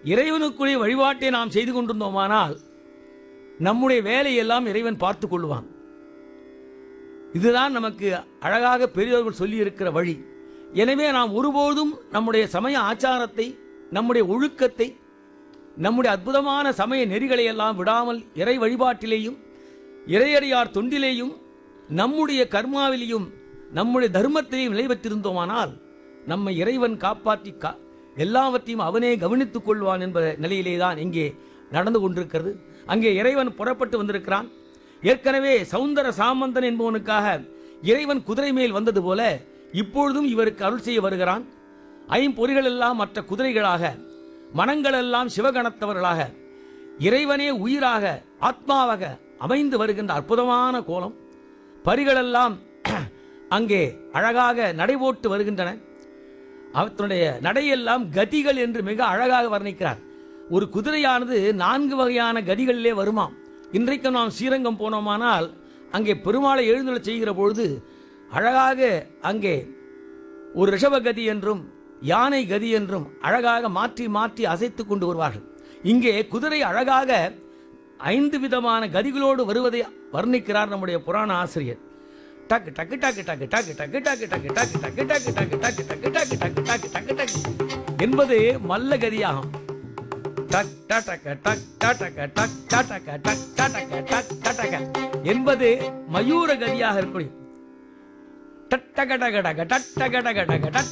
இறைவனுக்குரிய வழிபாட்டை நாம் செய்து கொண்டிருந்தோமானால் நம்முடைய வேலையெல்லாம் இறைவன் பார்த்துக் கொள்வான் இதுதான் நமக்கு அழகாக பெரியவர்கள் சொல்லி இருக்கிற வழி எனவே நாம் ஒருபோதும் நம்முடைய சமய ஆச்சாரத்தை நம்முடைய ஒழுக்கத்தை நம்முடைய அற்புதமான சமய நெறிகளை எல்லாம் விடாமல் இறை வழிபாட்டிலேயும் இறையடியார் தொண்டிலேயும் நம்முடைய கர்மாவிலேயும் நம்முடைய தர்மத்திலேயும் நிலைபெற்றிருந்தோமானால் நம்மை இறைவன் காப்பாற்றி கா எல்லாவற்றையும் அவனே கவனித்துக் கொள்வான் என்ற நிலையிலே தான் இங்கே நடந்து கொண்டிருக்கிறது அங்கே இறைவன் புறப்பட்டு வந்திருக்கிறான் ஏற்கனவே சவுந்தர சாமந்தன் என்பவனுக்காக இறைவன் குதிரை மேல் வந்தது போல இப்பொழுதும் இவருக்கு அருள் செய்ய வருகிறான் ஐம்பொறிகள் எல்லாம் மற்ற குதிரைகளாக மனங்கள் எல்லாம் சிவகணத்தவர்களாக இறைவனே உயிராக ஆத்மாவாக அமைந்து வருகின்ற அற்புதமான கோலம் பரிகளெல்லாம் அங்கே அழகாக நடைபோட்டு வருகின்றன அவற்றுடைய நடையெல்லாம் கதிகள் என்று மிக அழகாக வர்ணிக்கிறார் ஒரு குதிரையானது நான்கு வகையான கதிகளிலே வருமாம் இன்றைக்கு நாம் ஸ்ரீரங்கம் போனோமானால் அங்கே பெருமாளை எழுந்துள்ளச் செய்கிற பொழுது அழகாக அங்கே ஒரு ரிஷப கதி என்றும் யானை கதி என்றும் அழகாக மாற்றி மாற்றி அசைத்துக் கொண்டு வருவார்கள் இங்கே குதிரை அழகாக ஐந்து விதமான கதிகளோடு வருவதை வர்ணிக்கிறார் நம்முடைய புராண ஆசிரியர் டக்கு டக்கு டக்கு டக்கு டக்கு டக்கு டக்கு டக்கு டக்கு டக்கு டக்கு டக்கு டக்கு டக்கு டக்கு டக்கு டக்கு டக்கு டக்கு என்பது மல்ல கதியாகும் டக் டடக டக் டடக டக் டடக டக் டடக டக் டடக என்பது மயூர கதியாக இருக்கக்கூடிய டட்டகடகடக டட்டகடகடக டட்